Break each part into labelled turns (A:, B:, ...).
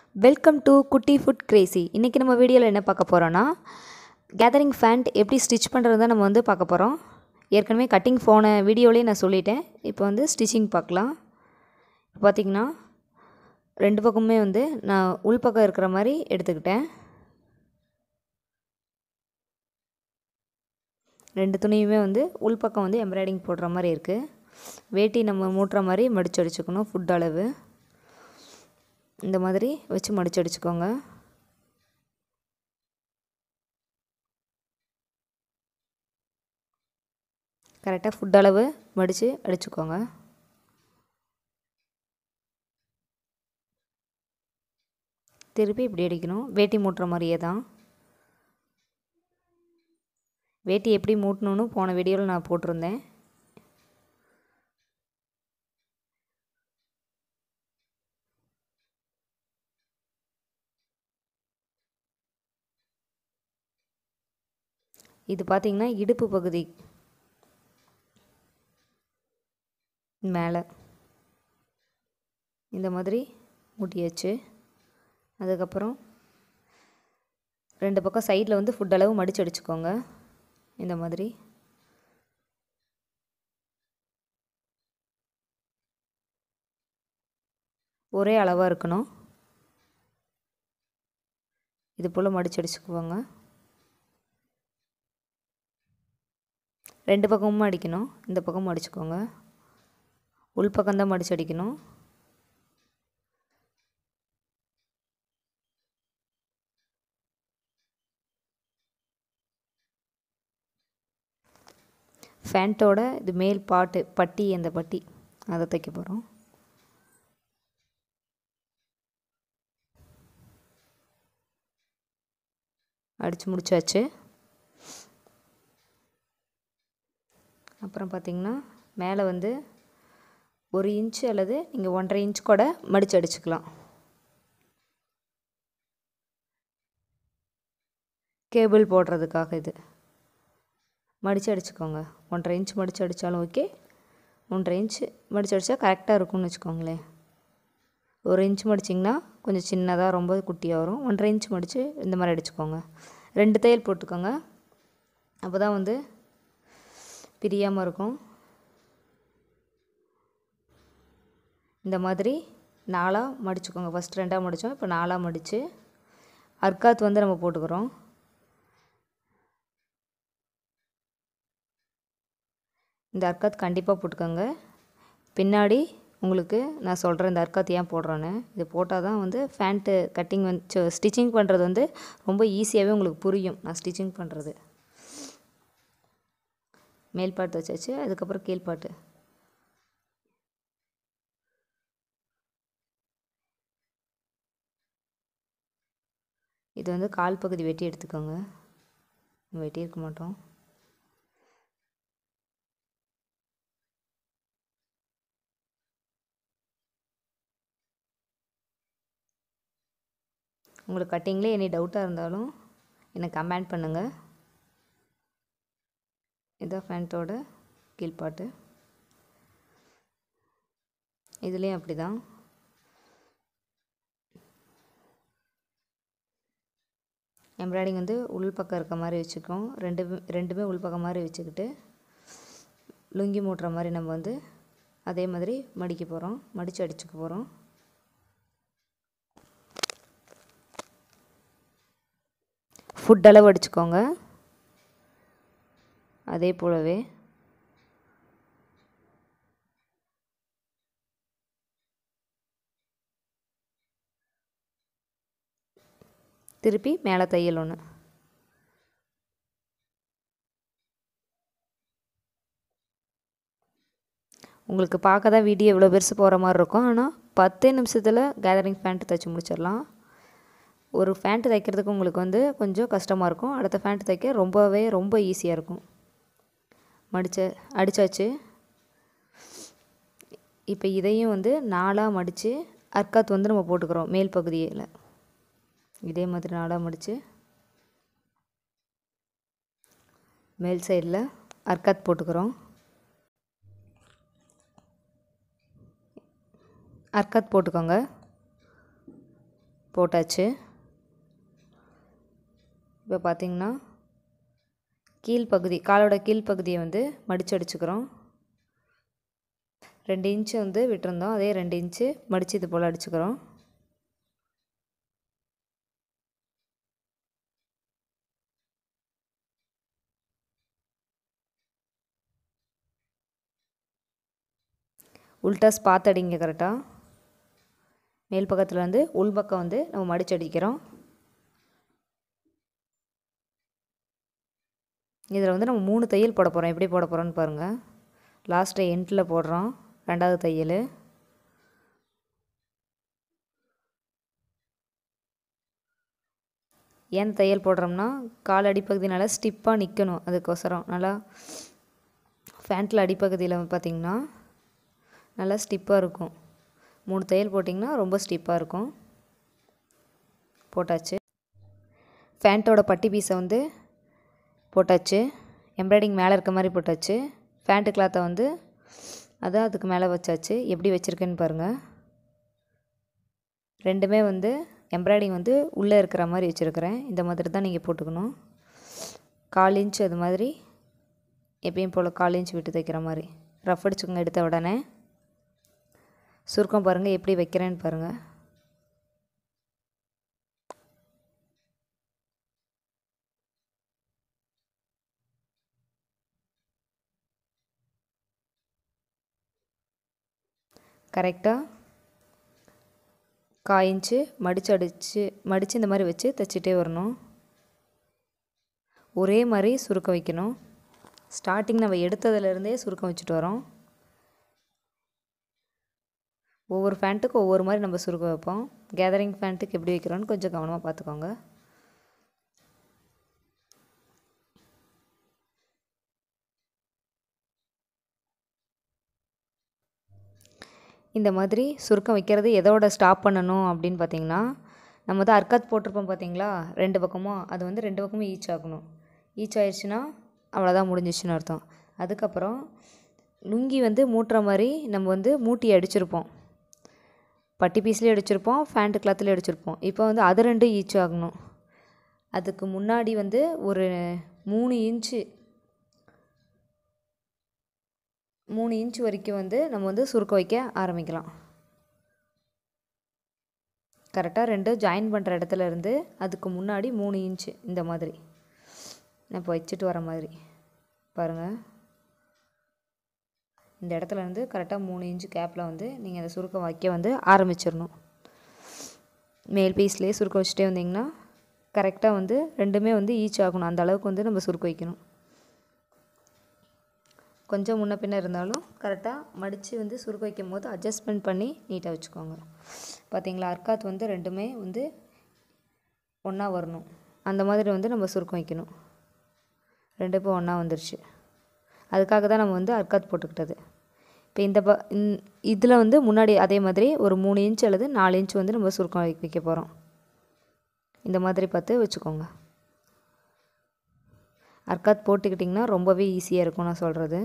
A: welcome to Kutty food crazy இன்றைக்கி நம்ம வீடியோவில் என்ன பார்க்க போகிறோன்னா கேதரிங் ஃபேண்ட் எப்படி ஸ்டிச் பண்ணுறது தான் நம்ம வந்து பார்க்க போகிறோம் ஏற்கனவே கட்டிங் போன வீடியோலேயே நான் சொல்லிட்டேன் இப்போ வந்து ஸ்டிச்சிங் பார்க்கலாம் இப்போ பார்த்திங்கன்னா ரெண்டு பக்கமுமே வந்து நான் உள் பக்கம் இருக்கிற மாதிரி எடுத்துக்கிட்டேன் ரெண்டு துணியுமே வந்து உள் பக்கம் வந்து எம்ப்ராய்டிங் போடுற மாதிரி இருக்குது வேட்டி நம்ம மூட்டுற மாதிரி மடிச்சு அடிச்சுக்கணும் ஃபுட் அளவு இந்த மாதிரி வச்சு மடிச்சு அடிச்சுக்கோங்க கரெக்டாக ஃபுட் அளவு மடித்து அடிச்சுக்கோங்க திருப்பி இப்படி அடிக்கணும் வேட்டி மூட்டுற மாதிரியே தான் வேட்டி எப்படி மூட்டணும்னு போன வீடியோவில் நான் போட்டிருந்தேன் இது பார்த்திங்கன்னா இடுப்பு பகுதி மேலே இந்த மாதிரி முட்டியாச்சு அதுக்கப்புறம் ரெண்டு பக்கம் சைடில் வந்து ஃபுட் அளவு மடித்து அடிச்சுக்கோங்க இந்த மாதிரி ஒரே அளவாக இருக்கணும் இது போல் மடித்து அடிச்சுக்குவாங்க ரெண்டு பக்கமும் அடிக்கணும் இந்த பக்கமும் அடிச்சுக்கோங்க உள் பக்கம்தான் மடித்து அடிக்கணும் ஃபேண்ட்டோட இது மேல் பாட்டு பட்டி அந்த பட்டி அதை தைக்க போகிறோம் அடித்து முடிச்சாச்சு அப்புறம் பார்த்திங்கன்னா மேலே வந்து ஒரு இன்ச்சு அல்லது நீங்கள் ஒன்றரை இன்ச் கூட மடித்து அடிச்சுக்கலாம் கேபிள் போடுறதுக்காக இது மடித்து அடிச்சுக்கோங்க ஒன்றரை இன்ச் மடித்து அடித்தாலும் ஓகே ஒன்றரை இன்ச் மடித்து அடித்தா கரெக்டாக இருக்கும்னு வச்சுக்கோங்களேன் ஒரு இன்ச் மடிச்சிங்கன்னா கொஞ்சம் சின்னதாக ரொம்ப குட்டியாக வரும் ஒன்றரை இன்ச் மடித்து இந்த மாதிரி அடிச்சுக்கோங்க ரெண்டு தையல் போட்டுக்கோங்க அப்போ தான் வந்து பிரியாமல் இருக்கும் இந்த மாதிரி நாலாக மடிச்சுக்கோங்க ஃபஸ்ட் ரெண்டாக மடித்தோம் இப்போ நாலாக மடித்து அர்க்காத் வந்து நம்ம போட்டுக்கிறோம் இந்த அர்க்காத் கண்டிப்பாக போட்டுக்கோங்க பின்னாடி உங்களுக்கு நான் சொல்கிறேன் இந்த அர்க்காத் ஏன் போடுறேன்னு இது போட்டால் தான் வந்து ஃபேண்ட்டு கட்டிங் வந்து ஸ்டிச்சிங் பண்ணுறது வந்து ரொம்ப ஈஸியாகவே உங்களுக்கு புரியும் நான் ஸ்டிச்சிங் பண்ணுறது மேல் பாட்டு வச்சாச்சு அதுக்கப்புறம் கீழ்பாட்டு இது வந்து கால் பகுதி வெட்டி எடுத்துக்கோங்க வெட்டி இருக்க மாட்டோம் உங்களுக்கு கட்டிங்கில் எனி டவுட்டாக இருந்தாலும் எனக்கு கமெண்ட் பண்ணுங்கள் இதான் ஃபேண்ட்டோட கீழ்பாட்டு இதுலேயும் அப்படி தான் எம்ப்ராய்டிங் வந்து உள் பக்கம் இருக்க மாதிரி வச்சுக்கோம் ரெண்டு ரெண்டுமே உள் பக்கம் மாதிரி வச்சுக்கிட்டு லுங்கி மூட்டுற மாதிரி நம்ம வந்து அதே மாதிரி மடிக்க போகிறோம் மடித்து அடிச்சுக்க போகிறோம் ஃபுட் அளவு அடிச்சுக்கோங்க அதே போலவே திருப்பி மேலே தையல் ஒன்று உங்களுக்கு பார்க்க தான் வீடியோ இவ்வளோ பெருசு போகிற மாதிரி இருக்கும் ஆனால் பத்தே நிமிஷத்தில் கேதரிங் ஃபேண்ட்டு தைச்சி முடிச்சிடலாம் ஒரு ஃபேண்ட்டு தைக்கிறதுக்கு உங்களுக்கு வந்து கொஞ்சம் கஷ்டமாக இருக்கும் அடுத்த ஃபேண்ட்டு தைக்க ரொம்பவே ரொம்ப ஈஸியாக இருக்கும் மடித்த அடித்தாச்சு இப்போ இதையும் வந்து நாலாக மடித்து அர்க்காத் வந்து நம்ம போட்டுக்கிறோம் மேல் பகுதியில் இதே மாதிரி நாலாக மடித்து மேல் சைடில் அர்க்காத் போட்டுக்கிறோம் அர்க்காத் போட்டுக்கோங்க போட்டாச்சு இப்போ பார்த்திங்கன்னா கீழ்ப்பகுதி காலோட கீழ்ப்பகுதியை வந்து மடித்து அடிச்சுக்கிறோம் ரெண்டு இன்ச்சு வந்து விட்டுருந்தோம் அதே ரெண்டு இன்ச்சு மடித்து இது போல் அடிச்சுக்கிறோம் உல்டாஸ் பார்த்து அடிங்க கரெக்டாக மேல் பக்கத்தில் வந்து உள் பக்கம் வந்து நம்ம மடிச்சு அடிக்கிறோம் இதில் வந்து நம்ம மூணு தையல் போட போகிறோம் எப்படி போட போகிறோன்னு பாருங்கள் லாஸ்ட்டு எண்டில் போடுறோம் ரெண்டாவது தையல் ஏன் தையல் போடுறோம்னா கால் அடிப்பகுதி நல்லா ஸ்டிப்பாக நிற்கணும் அதுக்கோசரம் நல்லா ஃபேண்ட்டில் அடிப்பகுதியில் பார்த்திங்கன்னா நல்லா ஸ்டிப்பாக இருக்கும் மூணு தையல் போட்டிங்கன்னா ரொம்ப ஸ்டிப்பாக இருக்கும் போட்டாச்சு ஃபேண்ட்டோட பட்டி பீஸை வந்து போட்டாச்சு எம்ப்ராய்டிங் மேலே இருக்க மாதிரி போட்டாச்சு ஃபேண்ட்டு கிளாத்தை வந்து அதை அதுக்கு மேலே வச்சாச்சு எப்படி வச்சுருக்கேன்னு பாருங்கள் ரெண்டுமே வந்து எம்ப்ராய்டிங் வந்து உள்ளே இருக்கிற மாதிரி வச்சுருக்கிறேன் இந்த மாதிரி தான் நீங்கள் போட்டுக்கணும் கால் இன்ச் அது மாதிரி எப்பயும் போல் கால் இன்ச் விட்டு தைக்கிற மாதிரி ரஃப் அடிச்சுக்கோங்க எடுத்த உடனே சுருக்கம் பாருங்கள் எப்படி வைக்கிறேன்னு பாருங்கள் கரெக்டாக காயிஞ்சு மடித்து அடித்து மடித்து இந்த மாதிரி வச்சு தைச்சிட்டே வரணும் ஒரே மாதிரி சுருக்கம் வைக்கணும் ஸ்டார்டிங் நம்ம எடுத்ததுலேருந்தே சுருக்கம் வச்சுட்டு வரோம் ஒவ்வொரு ஃபேண்ட்டுக்கு ஒவ்வொரு மாதிரி நம்ம சுருக்கம் வைப்போம் கேதரிங் ஃபேண்ட்டுக்கு எப்படி வைக்கிறோன்னு கொஞ்சம் கவனமாக பார்த்துக்கோங்க இந்த மாதிரி சுருக்கம் வைக்கிறது எதோட ஸ்டாப் பண்ணணும் அப்படின்னு பார்த்தீங்கன்னா நம்ம தான் அர்க்காத் போட்டிருப்போம் பார்த்தீங்களா ரெண்டு பக்கமும் அது வந்து ரெண்டு பக்கமும் ஈச் ஆகணும் ஈச் ஆயிடுச்சுன்னா அவ்வளோதான் முடிஞ்சிச்சுன்னு அர்த்தம் அதுக்கப்புறம் லுங்கி வந்து மூட்டுற மாதிரி நம்ம வந்து மூட்டி அடிச்சிருப்போம் பட்டி பீஸ்லேயும் அடிச்சிருப்போம் ஃபேண்ட்டு கிளாத்துலேயும் அடிச்சிருப்போம் இப்போ வந்து அது ரெண்டும் ஈச் ஆகணும் அதுக்கு முன்னாடி வந்து ஒரு மூணு இன்ச்சு மூணு இன்ச் வரைக்கும் வந்து நம்ம வந்து சுருக்க வைக்க ஆரம்பிக்கலாம் கரெக்டாக ரெண்டும் ஜாயின் பண்ணுற இடத்துல இருந்து அதுக்கு முன்னாடி மூணு இன்ச்சு இந்த மாதிரி நான் இப்போ வச்சுட்டு வர மாதிரி பாருங்கள் இந்த இடத்துல இருந்து கரெக்டாக மூணு இன்ச்சு கேப்பில் வந்து நீங்கள் அந்த சுருக்கம் வைக்க வந்து ஆரம்பிச்சிடணும் மேல் பீஸ்லேயே சுருக்கம் வச்சுட்டே வந்தீங்கன்னா கரெக்டாக வந்து ரெண்டுமே வந்து ஈச் ஆகணும் அந்த அளவுக்கு வந்து நம்ம சுருக்க வைக்கணும் கொஞ்சம் முன்ன பின்ன இருந்தாலும் கரெக்டாக மடித்து வந்து சுருக்க வைக்கும் போது அட்ஜஸ்ட்மெண்ட் பண்ணி நீட்டாக வச்சுக்கோங்க பார்த்தீங்களா அர்க்காத் வந்து ரெண்டுமே வந்து ஒன்றா வரணும் அந்த மாதிரி வந்து நம்ம சுருக்கம் வைக்கணும் ரெண்டு இப்போ ஒன்றா வந்துருச்சு அதுக்காக தான் நம்ம வந்து அர்க்காத் போட்டுக்கிட்டது இப்போ இந்த ப இதில் வந்து முன்னாடி அதே மாதிரி ஒரு மூணு இன்ச் அல்லது நாலு இன்ச் வந்து நம்ம சுருக்கம் வை வைக்க போகிறோம் இந்த மாதிரி பார்த்து வச்சுக்கோங்க அர்க்காத் போட்டுக்கிட்டிங்கன்னா ரொம்பவே ஈஸியாக இருக்கும் நான் சொல்கிறது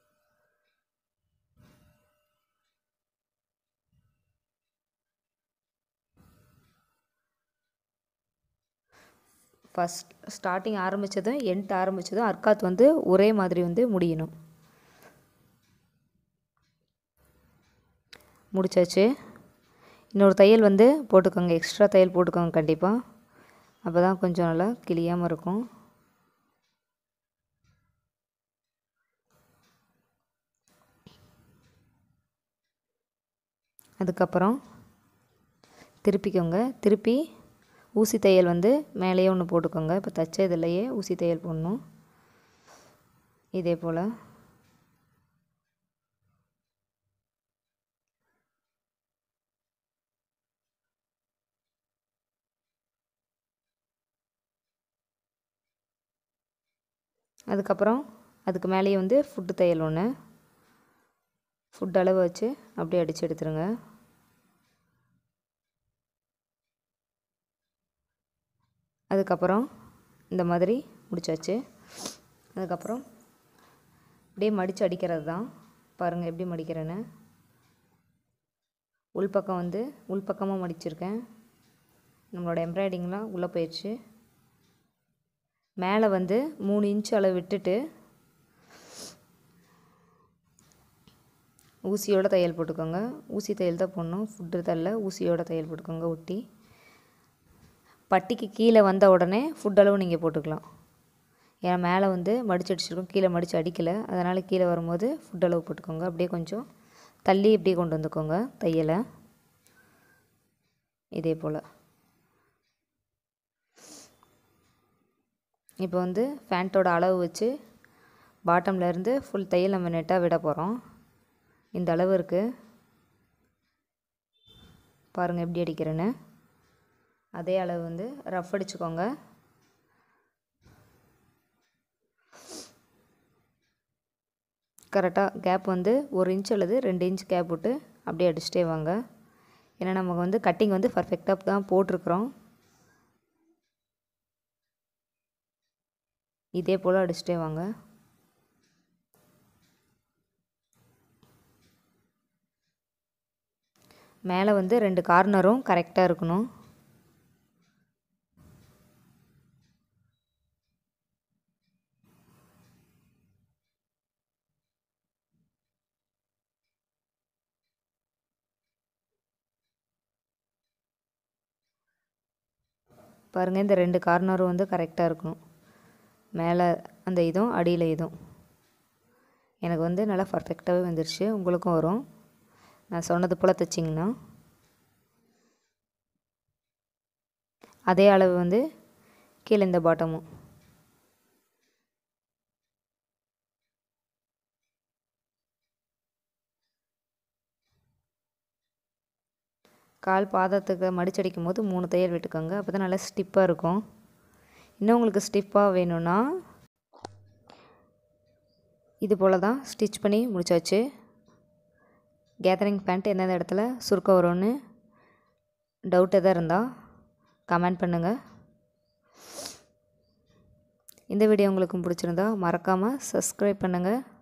A: ஃபஸ்ட் ஸ்டார்டிங் ஆரம்பித்ததும் எண்ட் ஆரம்பித்ததும் அர்க்காத் வந்து ஒரே மாதிரி வந்து முடியணும் முடிச்சாச்சு இன்னொரு தையல் வந்து போட்டுக்கோங்க எக்ஸ்ட்ரா தையல் போட்டுக்கோங்க கண்டிப்பாக அப்போ தான் கொஞ்சம் நல்லா கிளியாமல் இருக்கும் அதுக்கப்புறம் திருப்பிக்கோங்க திருப்பி ஊசி தையல் வந்து மேலேயே ஒன்று போட்டுக்கோங்க இப்போ தைச்ச இதுலையே ஊசி தையல் போடணும் இதே போல் அதுக்கப்புறம் அதுக்கு மேலேயே வந்து ஃபுட்டு தையல் ஒன்று ஃபுட் அளவு வச்சு அப்படியே அடித்து எடுத்துருங்க அதுக்கப்புறம் இந்த மாதிரி முடிச்சாச்சு அதுக்கப்புறம் அப்படியே மடித்து அடிக்கிறது தான் பாருங்கள் எப்படி மடிக்கிறேன்னு உள்பக்கம் வந்து உள்பக்கமாக மடிச்சிருக்கேன் நம்மளோட எம்ப்ராய்டிங்லாம் உள்ளே போயிடுச்சு மேலே வந்து மூணு இன்ச் அளவு விட்டுட்டு ஊசியோட தையல் போட்டுக்கோங்க ஊசி தையல் தான் போடணும் ஃபுட்டு தள்ள ஊசியோட தையல் போட்டுக்கோங்க ஒட்டி பட்டிக்கு கீழே வந்த உடனே ஃபுட் அளவு நீங்கள் போட்டுக்கலாம் ஏன்னா மேலே வந்து மடிச்சு அடிச்சிருக்கோம் கீழே மடித்து அடிக்கலை அதனால் கீழே வரும்போது ஃபுட் அளவு போட்டுக்கோங்க அப்படியே கொஞ்சம் தள்ளி இப்படியே கொண்டு வந்துக்கோங்க தையலை இதே போல் இப்போ வந்து ஃபேண்ட்டோட அளவு வச்சு பாட்டமில் இருந்து ஃபுல் தையல் நம்ம நெட்டாக விட போகிறோம் இந்த அளவு இருக்குது பாருங்கள் எப்படி அடிக்கிறேன்னு அதே அளவு வந்து ரஃப் அடிச்சுக்கோங்க கரெக்டாக கேப் வந்து ஒரு இன்ச் அல்லது ரெண்டு இன்ச் கேப் விட்டு அப்படியே அடிச்சிட்டே வாங்க ஏன்னா நமக்கு வந்து கட்டிங் வந்து பர்ஃபெக்டாக தான் போட்டிருக்குறோம் இதே போல் அடிச்சிட்டே வாங்க மேலே வந்து ரெண்டு கார்னரும் கரெக்டாக இருக்கணும் பாருங்கள் இந்த ரெண்டு கார்னரும் வந்து கரெக்டாக இருக்கணும் மேலே அந்த இதுவும் அடியில் இதுவும் எனக்கு வந்து நல்லா பர்ஃபெக்டாகவே வந்துருச்சு உங்களுக்கும் வரும் நான் சொன்னது போல் தைச்சிங்கன்னா அதே அளவு வந்து கீழே இந்த பாட்டமும் கால் பாதத்துக்கு மடிச்சடிக்கும் போது மூணு தையல் விட்டுக்கோங்க அப்போ தான் நல்லா ஸ்டிப்பாக இருக்கும் இன்னும் உங்களுக்கு ஸ்டிப்பாக வேணும்னா இது போல் தான் ஸ்டிச் பண்ணி முடிச்சாச்சு கேதரிங் பேண்ட் எந்தெந்த இடத்துல சுருக்கம் வரும்னு டவுட் எதாவது இருந்தால் கமெண்ட் பண்ணுங்கள் இந்த வீடியோ உங்களுக்கு பிடிச்சிருந்தா மறக்காமல் சப்ஸ்கிரைப் பண்ணுங்கள்